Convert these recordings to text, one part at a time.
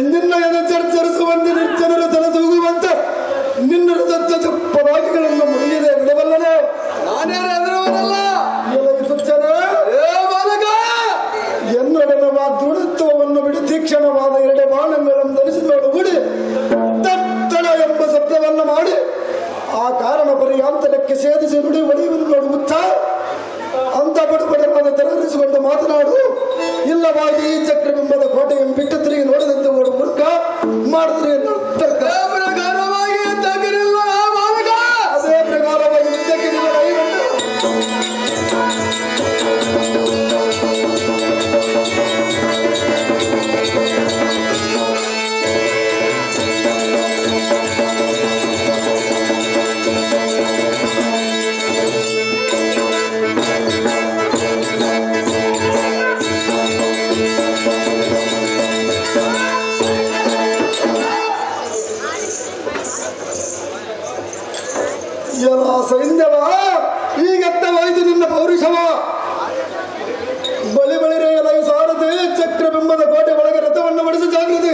ನಿನ್ನ ಎದೆ ಚರ್ಚರಿಸುವಂತೆ ನಿರ್ಜನರ ತಲೆ ತೂಗುವಂತೆ ನಿನ್ನ ದತ್ತ ಚಪ್ಪರಾಗಿಗಳನ್ನು ಮುರಿಯದೆ ಬಿಡಬಲ್ಲನೆ ನಾನೇನು ಎದುರುವನಲ್ಲ ಎಲೈ ಸುಚ್ಚನೆ, ಏ ಬಾಲಕ ಎನ್ನೊಡನೆ ಮಾ ದೃಢತ್ವವನ್ನು ಬಿಡಿ ತೀಕ್ಷಣವಾದ ಎರಡೆ ಬಾಣಗಳನ್ನು ಧರಿಸಿದವಳು ಗುಡಿ ತತ್ತಳ ಎಂಬ ಶಬ್ದವನ್ನು ಮಾಡಿ ಆ ಕಾರಣ ಪರ್ಯಾಂತರಕ್ಕೆ ಸೇರಿಸಿ ನುಡಿ ಒಡೆಯುವುದು ನೋಡು ಮುಚ್ಚ ಅಂತ ಬಡಬಡನಾದ ತೆರಳಿಸಿಕೊಂಡು ಮಾತನಾಡು ಇಲ್ಲವಾಗಿ ಈ ಚಕ್ರಬಿಂಬದ ಕೋಟೆಯನ್ನು ಬಿಟ್ಟು ತಿರುಗಿ ನೋಡಿದಂತೆ ಓಡು ಮೂರ್ಖ ಮಾಡಿದ್ರೆ ತರ್ಕ ಏ ಪ್ರಕಾರವಾಗಿ ತಗರಿಲ್ಲ ಬಾಲಕ ಅದೇ ಪ್ರಕಾರವಾಗಿ ಯುದ್ಧಕ್ಕೆ ನಿಮ್ಮ ಕೈಗೊಂಡು ಎಲ್ಲ ಸೈನ್ಯವ ಈಗೆತ್ತವಾಯಿತು ನಿನ್ನ ಪೌರುಷವ ಬಳಿ ಬಳಿರೆ ಎಲ ಸಾರದೆ ಚಕ್ರಬಿಂಬದ ಕೋಟೆ ಒಳಗೆ ರಥವನ್ನು ಬಡಿಸಿ ಜಾಗೃತಿ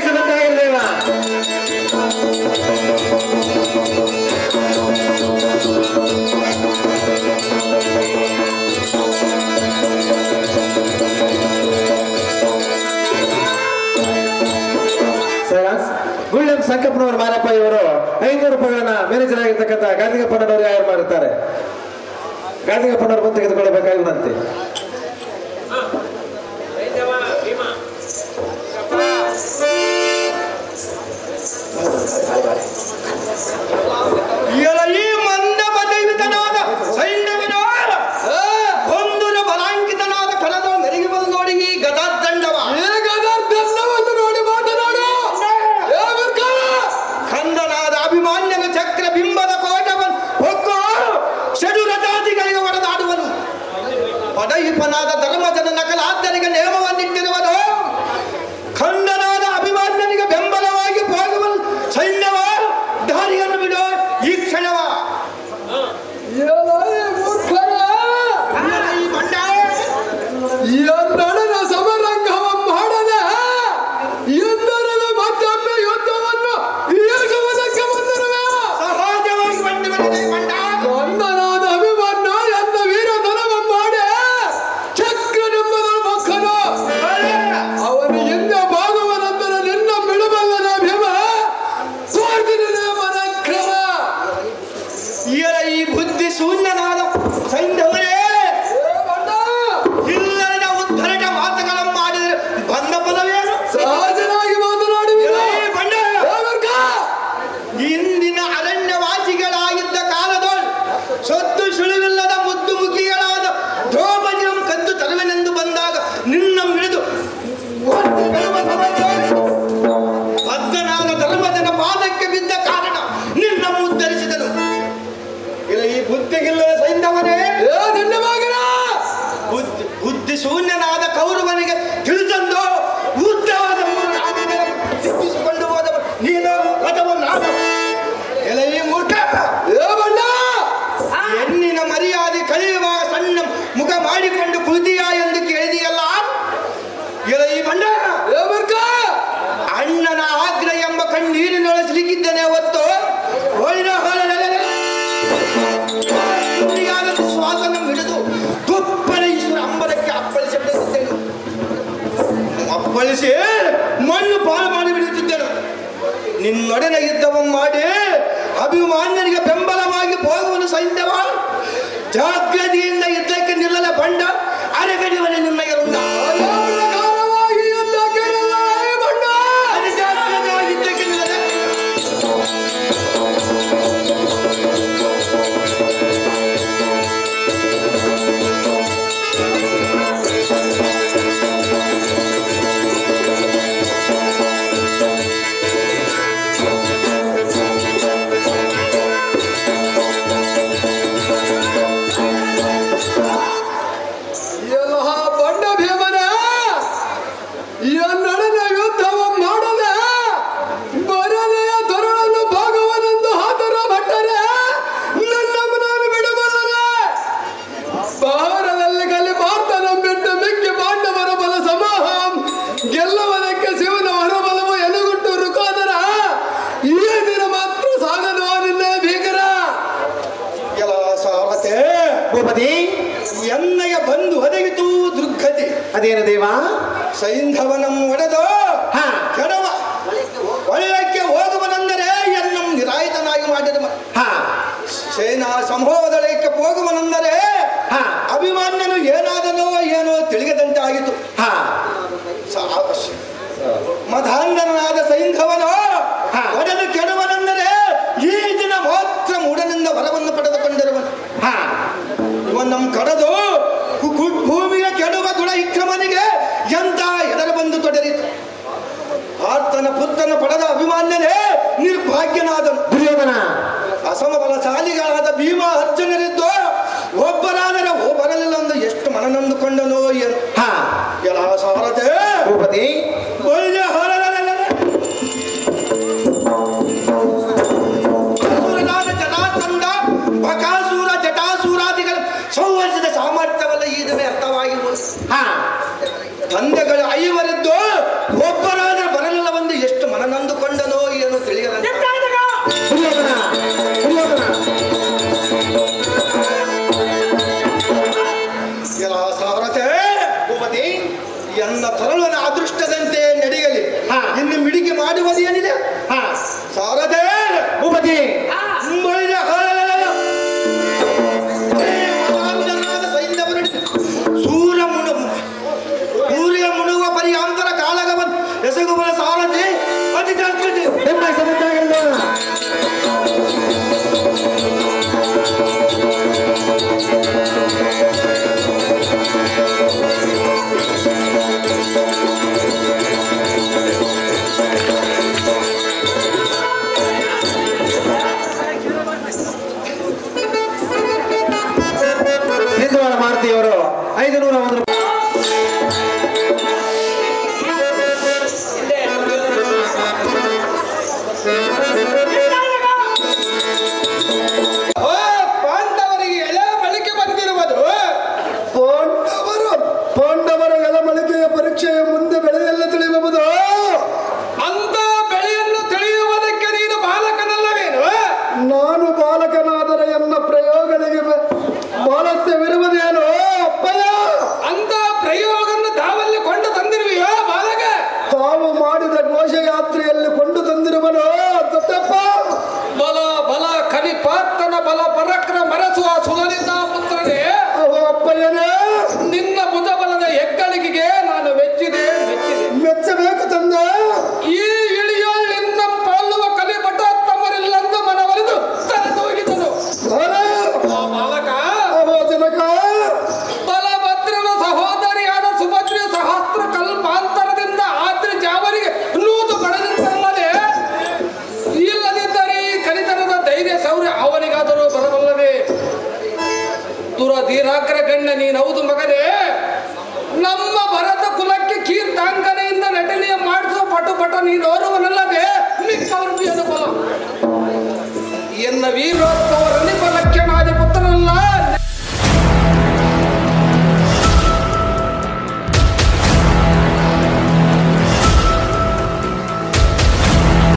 ಸೈಲಾನ್ಸ್ ಗುಳ್ಳಂ ಸಂಕಪ್ಪನವರು ಮಾರಪ್ಪ ಇವರು ಐನೂರು ರೂಪಾಯಿಗಳನ್ನ ಮ್ಯಾನೇಜರ್ ಆಗಿರ್ತಕ್ಕಂಥ ಗಾಂಧಿಗಪ್ಪನವರು ಯಾರು ಮಾಡುತ್ತಾರೆ ಗಾಂಧಿಗಪ್ಪನವರು ಬಂದು ತೆಗೆದುಕೊಳ್ಳಬೇಕಾಗಿ ವಿನಂತಿ ಎಲ ಈ ಮಂದ ಬದೈವಿತನಾದ ಸೈನ್ಯವಿನ ಹೊಂದುರ ಬಲಾಂಕಿತನಾದ ಕಣದ ಮೆರುಗಿ ಬಂದು ನೋಡಿ ಈ ಗದಾದಂಡವ ಈಗ ಗರ್ಭವನ್ನು ನೋಡಿ ಮಾತನಾಡು ಏ ಮೂರ್ಖ! ಕಂದನಾದ ಅಭಿಮಾನ್ಯನ ಚಕ್ರ ಬಿಂಬದ ಕೋಟವನ್ನು ಹೊಕ್ಕು ಷಡುರಜಾತಿಗಳಿಗೆ ಒಡೆದಾಡುವನು ಪದೈಪನಾದ ಧರ್ಮಜನ ನಕಲಾದ್ದನಿಗೆ ನೇಮವನ್ನಿಟ್ಟಿರುವನು ಖಂಡನಾದ ಅಭಿಮಾನ್ಯನಿಗೆ ಬೆಂಬಲವಾಗಿ ಹೋಗುವನು ಸೈನ್ಯವ ದಾರಿಯನ್ನು ಬಿಡು ಈ ಕ್ಷಣವ ಏಲ ಈ ಮೂರ್ಖರ! ಈ ಬಂಡ ಎನ್ನಡನ ಸಮರಂಗವ ಮಾಡದೆ ಎಂದರದು ಮತ್ತೊಮ್ಮೆ ಯುದ್ಧವನ್ನು ಏಕವದಕ್ಕೆ ಬಂದಿರುವೆ ಸಹಜವಾಗಿ ಬಂದಿರುತ್ತದೆ ಬಂಡ ಕಂದನಾದ ಅಭಿಮನ್ಯು ಎನ್ನ ವೀರತನವ ಮಾಡಿ ಚಕ್ರನೆಂಬದ ಮಕ್ಕಳು ಅವನು ಹಿಂದೆ ಬಾಗುವನಂತರ ನಿನ್ನ ಬಿಡಬಲ್ಲನ ಭೀಮ ಸ್ವಾರ್ಥಿನೇ ಮನಕ್ರಮ ಈಯರ ಈ ಬುದ್ಧಿ ಶೂನ್ಯನಾದ ಸೈನ್ಯವೇ ಏ ಬಣ್ಣ! ಇಲ್ಲದ ಉದ್ಧರಣ ಮಾತುಗಳನ್ನು ಮಾಡಿದರೆ ಬಂದ ಫಲವೇನು ಸಹಜನಾಗಿ ಮಾತನಾಡುವಿರ ಏ ಬಂಡ ಇಂದಿನ ಅರಣ್ಯವಾಸಿಗಳಾಗಿದ್ದ ಕಾಲದೊಳ್ ಸೊತ್ತು ಸುಳಿವಿಲ್ಲದ ಮುದ್ದು ಮುಖಿಗಳಾದ ದ್ರೌಪದಿಯಂ ಕದ್ದು ತರುವೆನೆಂದು ಬಂದಾಗ ನಿನ್ನ ಮಿಡಿದು ಒತ್ತಿ ಬರುವ ಸಮಯದಲ್ಲಿ ಬದ್ಧನಾದ ಧರ್ಮಜನ ಪಾದಕ್ಕೆ ಬಿದ್ದ ಕಾರಣ ನಿನ್ನ ಉದ್ಧರಿಸಿದನು ಇಲ್ಲ ಈ ಬುದ್ಧಿಗಿಲ್ಲದ ಸೈನ್ಯವನೇ ಏ ನಿನ್ನ ಮಗನ ಬುದ್ಧಿ ಬುದ್ಧಿ ಶೂನ್ಯನಾದ ಕೌರವನಿಗೆ ತಿಳಿಸಂದು ಉದ್ದವಾದ ಸಿಕ್ಕಿಸಿಕೊಂಡು ಹೋದವ ನೀನು ಅಥವಾ ನಾನು ಎಲೆ ಈ ಮೂರ್ಖ ಏ ಬಣ್ಣ ಹೆಣ್ಣಿನ ಮರ್ಯಾದೆ ಕಳೆಯುವ ಸಣ್ಣ ಮುಖ ಮಾಡಿಕೊಂಡು ಕುಳಿತಿಯಾ ಎಂದು ಕೇಳಿದೆಯಲ್ಲ ಎಲೆ ಈ ಬಂಡ ಏ ಮೂರ್ಖ ಅಣ್ಣನ ಆಗ್ರ ಎಂಬ ಕಣ್ಣೀರಿನೊಳ ಸಿಲುಕಿದ್ದೇನೆ ಹೊತ್ತು ಹೋಳಿನ ಹೊಲದಲ್ಲಿ ಶ್ವಾಸನ ಹಿಡಿದು ತುಪ್ಪನ ಈಶ್ವರ ಅಂಬರಕ್ಕೆ ಅಪ್ಪಳಿಸಿ ಬಿಡುತ್ತಿದ್ದೆನು ಅಪ್ಪಳಿಸಿ ಮಣ್ಣು ಪಾಲು ಮಾಡಿ ಬಿಡುತ್ತಿದ್ದೆನು ನಿನ್ನೊಡನೆ ಯುದ್ಧವ ಮಾಡಿ ಅಭಿಮಾನ್ಯನಿಗೆ ಬೆಂಬಲವಾಗಿ ಹೋಗುವನು ಸೈನ್ಯವ ಜಾಗ್ರತೆಯಿಂದ ಯುದ್ಧಕ್ಕೆ ನಿಲ್ಲದ ಬಂಡ ಅರೆಗಡಿವನೆ ನಿನ್ನ ಇರುಂಡ ಪ್ರಕಾರವಾಗಿ ಯುದ್ಧಕ್ಕೆ ನಿಲ್ಲ, ಏ ಬಣ್ಣ ಜಾಗ್ರತೆಯಾಗಿ ಯುದ್ಧಕ್ಕೆ ನಿಲ್ಲದೆ ಏ ಸೈಂಧವನಂ ಒಡೆದು ಹಾ. ಕೆಡವ ಒಳ್ಳೆಕ್ಕೆ ಹೋಗುವನೆಂದರೆ ಎನ್ನಂ ನಿರಾಯುಧನಾಗಿ ಮಾಡಿದ ಹಾ ಸೇನಾ ಸಮೂಹದಳಕ್ಕೆ ಹೋಗುವನೆಂದರೆ ಹಾ. ಅಭಿಮಾನ್ಯನು ಏನಾದನೋ ಏನೋ ತಿಳಿಯದಂತೆ ಆಯಿತು ಹಾ ಮಧಾಂಧನಾದ ಸೈಂಧವನು ಹಾ. ಒಡೆದು ಕೆಡುವನೆಂದರೆ ಈ ದಿನ ಮಾತ್ರ ಮೂಡನಿಂದ ವರವನ್ನು ಪಡೆದುಕೊಂಡಿರುವನು ಹಾ ಇವನ್ನಂ ಕಡದು ಕು- ಕು- ಭೂಮಿಯ ಕೆಡುವ ಗುಣ ಇಕ್ರಮನಿಗೆ ಎಂತ ಎದರ ಬಂದು ತೊಡರಿತು ಆತನ ಪುತ್ರನ ಪಡೆದ ಅಭಿಮಾನ್ಯನೇ ನಿರ್ಭಾಗ್ಯನಾದನು ದುರ್ಯೋಧನ ಅಸಮಬಲಶಾಲಿಗಳಾದ ಭೀಮ ಅರ್ಜುನರಿದ್ದು ಒಬ್ಬರಾದರೆ ಒಬ್ಬರಲಿಲ್ಲ ಎಂದು ಎಷ್ಟು ಮನನೊಂದುಕೊಂಡನೋ ಏನು ಹಾ ಎಲ್ಲ ಸಾರದೆ ಭೂಪತಿ ಒಳ್ಳೆ ಹೊರಲಲಲಲ. ಅಸುರನಾದ ಜಟಾಸಂಧ ಬಕಾಸುರ ಜಟಾಸುರಾದಿಗಳ ಸಂವರಿಸಿದ ಸಾಮರ್ಥ್ಯವಲ್ಲ ಈ ದಿನ ಅರ್ಥವಾಗಿರುವುದು ಹಾ ತಂದೆಗಳು ಐವರಿದ್ದು ಒಬ್ಬರಾದರೆ ಬರಲಿಲ್ಲವೆಂದು ಎಷ್ಟು ಮನನೊಂದುಕೊಂಡನೋ ಏನು ತಿಳಿಯಲ್ಲ ದುರ್ಯೋಧನ ದುರ್ಯೋಧನ ಎಲ್ಲ ಸಾರತೆ ಭೂಪತಿ ಎನ್ನ ತರುಳನ ಅದೃಷ್ಟದಂತೆ ನಡೆಯಲಿ ಹಾ. ಇನ್ನು ಮಿಡಿಗೆ ಮಾಡುವುದು ಏನಿದೆ ಹಾ ಸಾರತೆ ಭೂಪತಿ ಮುಂಬೈನ ಹಾಲಲಲ. ಹೇ ಮಹಾಂಜನಾದ ಸೈನ್ಯವನ್ನು ಸೂರ್ಯ ಮುಣು ಸೂರ್ಯ ಮುಣುವ ಪರ್ಯಾಂತರ ಕಾಳಗವನ್ ಎಸಗುವನ ಸಾರಥಿ ಅತಿ ಜಾಗೃತಿ ನಿಮ್ಮ ಸದಸ್ಯರಾಗಿಲ್ಲ ಸಿಂಧುವಾಳ ಮಾರುತಿಯವರು ಐದು ನೂರ ಒಂದು ರೂಪಾಯಿ ಓ ಪಾಂಡವರಿಗೆ ಎಳೆ ಬಳಿಕೆ ಬಂದಿರುವುದು ಪಾಂಡವರು ಪಾಂಡವರ ಎಲಮಳಿಕೆಯ ಪರೀಕ್ಷೆಯ ಮುಂದೆ ಬೆಳೆಯೆಲ್ಲ ತಿಳಿಯಬಹುದು ಅಂತ ಬೆಳೆಯನ್ನು ತಿಳಿಯುವುದಕ್ಕೆ ನೀನು ಬಾಲಕನಲ್ಲವೇನು ನಾನು ಬಾಲಕನಾದರೆ ಎನ್ನ ಪ್ರಯೋಗಗಳಿಗೆ ಬ- ಬಾಲಸ್ಯವಿರುವುದೇನು ಅಪ್ಪಯ್ಯ ಅಂತ ಪ್ರಯೋಗವನ್ನು ತಾವಲ್ಲಿ ಕೊಂಡು ತಂದಿರುವೆಯೋ ಬಾಲಕ ತಾವು ಮಾಡಿದ ಘೋಷಯಾತ್ರೆಯಲ್ಲಿ ಕೊಂಡು ತಂದಿರುವನು ದೊಡ್ಡಪ್ಪ ಬಲ ಬಲ ಕಲಿಪಾರ್ತನ ಬಲ ಪರಕ್ರ ಮರಸುವ ಸುಲನಿಂದ ಪುತ್ರನೇ ಅವ ಅಪ್ಪಯ್ಯನೇ ನಿನ್ನ ಭುಜಬಲದ ಹೆಗ್ಗಳಿಗೆಗೆ ನಾನು ಮೆಚ್ಚಿದೆ ಮೆಚ್ಚಿದೆ ಮೆಚ್ಚಬೇಕು ತಂದೆ ಈ ಇಳಿಯೋಳಿಂದ ಪಾಲುವ ಕಲಿಪಟ ತಮ್ಮರಿಲ್ಲಂದು ಮನವರಿದು ತಲೆದೋಗಿದನು ಅರೆ, ಆ ಬಾಲಕ ಅವ ಜನಕ ಬಲಭದ್ರನ ಸಹೋದರಿಯಾದ ಸುಭದ್ರೆ ಸಹಸ್ರ ಕಲ್ಪಾಂತರದಿಂದ ಆದ್ರೆ ಜಾವರಿಗೆ ನೂತು ಪಡೆದಿದ್ದಲ್ಲದೆ ಇಲ್ಲದಿದ್ದರೆ ಈ ಕಲಿತನದ ಧೈರ್ಯ ಶೌರ್ಯ ಅವನಿಗಾದರೂ ಬರಬಲ್ಲದೆ ದುರಧೀರಾಗ್ರ ಗಣ್ಯ ನೀನೌದು ಮಗನೇ ನಮ್ಮ ಭರತ ಕುಲಕ್ಕೆ ಕೀರ್ತಾಂಕನೆಯಿಂದ ನಟನೆಯ ಮಾಡಿಸುವ ಪಟು ಪಟ ನೀನೋರುವನಲ್ಲದೆ ಮಿಕ್ಕವರು ಅನುಕೂಲ ಎನ್ನ ವೀರೋತ್ಸವ